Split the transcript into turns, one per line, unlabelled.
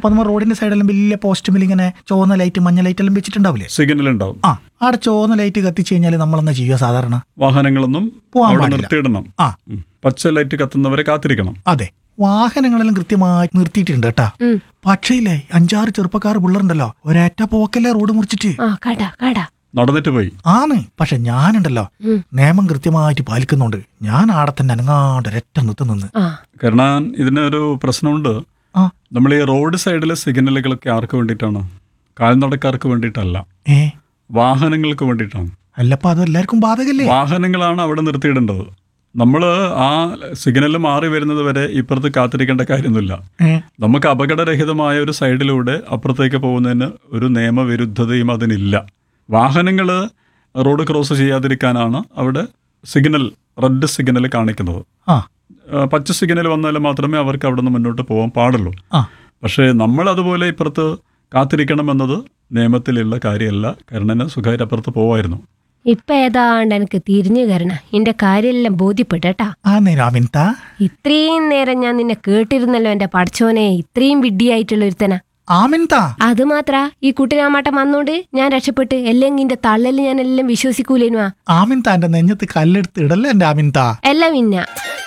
അപ്പൊ നമ്മൾ റോഡിന്റെ സൈഡെല്ലാം വലിയ പോസ്റ്റുമിൽ ഇങ്ങനെ ചുവന്ന ലൈറ്റ് മഞ്ഞ ലൈറ്റ് എല്ലാം വെച്ചിട്ടുണ്ടാവില്ലേ
സിഗ്നൽ ഉണ്ടാവും
ആ അവിടെ ചുവന്ന ലൈറ്റ് കത്തിച്ചു കഴിഞ്ഞാൽ നമ്മളെന്നാ ചെയ്യുക സാധാരണ
വാഹനങ്ങളൊന്നും
പോവാൻ
അവിടെ
പാടില്ല.
നിർത്തിയിടണം
ആ
ഉം. പച്ച ലൈറ്റ് കത്തുന്നവരെ കാത്തിരിക്കണം
അതെ വാഹനങ്ങളെല്ലാം കൃത്യമായി നിർത്തിയിട്ടുണ്ട് കേട്ടാ
ഉം.
പക്ഷേ ഇല്ലേ അഞ്ചാറ് ചെറുപ്പക്കാർ പിള്ളേരുണ്ടല്ലോ ഒരേറ്റ പോക്കല്ലേ റോഡ് മുറിച്ചിട്ട്
ആ കടാ കടാ
നടന്നിട്ട് പോയി
ആണ് പക്ഷെ ഞാനുണ്ടല്ലോ
ഉം.
നിയമം കൃത്യമായിട്ട് പാലിക്കുന്നുണ്ട് ഞാൻ ആടെ തന്നെ അനങ്ങാണ്ട് ഒരൊറ്റ നിർത്തി നിന്ന്
ആ
കാരണം ഇതിനൊരു പ്രശ്നമുണ്ട്
ആ
നമ്മൾ ഈ റോഡ് സൈഡിലെ സിഗ്നലുകളൊക്കെ ആർക്ക് വേണ്ടിയിട്ടാണ് കാൽനടക്കാർക്ക് വേണ്ടിയിട്ടല്ല
ഏ
വാഹനങ്ങൾക്ക് വേണ്ടിയിട്ടാണ്
അല്ലപ്പ അത് എല്ലാവർക്കും ബാധകല്ലേ
വാഹനങ്ങളാണ് അവിടെ നിർത്തിയിടേണ്ടത് നമ്മൾ ആ സിഗ്നൽ മാറി വരുന്നത് വരെ ഇപ്പുറത്ത് കാത്തിരിക്കേണ്ട കാര്യമൊന്നുമില്ല
ഏ
നമുക്ക് അപകടരഹിതമായ ഒരു സൈഡിലൂടെ അപ്പുറത്തേക്ക് പോകുന്നതിന് ഒരു നിയമവിരുദ്ധതയും അതിനില്ല വാഹനങ്ങൾ റോഡ് ക്രോസ് ചെയ്യാതിരിക്കാനാണ് അവിടെ സിഗ്നൽ റെഡ് സിഗ്നൽ കാണിക്കുന്നത്
ആ
ആ, പച്ച സിഗ്നൽ വന്നാൽ മാത്രമേ അവർക്ക് അവിടെ നിന്ന് മുന്നോട്ട് പോകാൻ പാടുള്ളൂ
ആ
പക്ഷേ നമ്മൾ അതുപോലെ ഇപ്പുറത്ത് കാത്തിരിക്കണമെന്നത് നിയമത്തിലുള്ള കാര്യമല്ല കരുണന് സുഖമായിട്ട് അപ്പുറത്ത് പോവായിരുന്നു
ഇപ്പൊ ഏതാണ്ട് എനിക്ക് തിരിഞ്ഞു കരണ എന്റെ കാര്യമെല്ലാം ബോധ്യപ്പെട്ടേട്ടാ
ആ നേരാമിൻതാ
ഇത്രയും നേരം ഞാൻ നിന്നെ കേട്ടിരുന്നല്ലോ എന്റെ പഠിച്ചോനെ ഇത്രയും വിഡ്ഢിയായിട്ടുള്ള ഒരുത്തന
ആമിൻതാ
അത് മാത്ര ഈ കുട്ടിനാമാട്ടം വന്നോണ്ട് ഞാൻ രക്ഷപ്പെട്ട് അല്ലെങ്കിൽ ഇന്റെ തള്ളല് ഞാൻ എല്ലാം വിശ്വസിക്കൂലേനുവാ
ആമിൻതാ എന്റെ നെഞ്ഞത്ത് കല്ലെടുത്ത് ഇടല്ലേ എന്റെ ആമിൻതാ
എല്ലാം പിന്നെ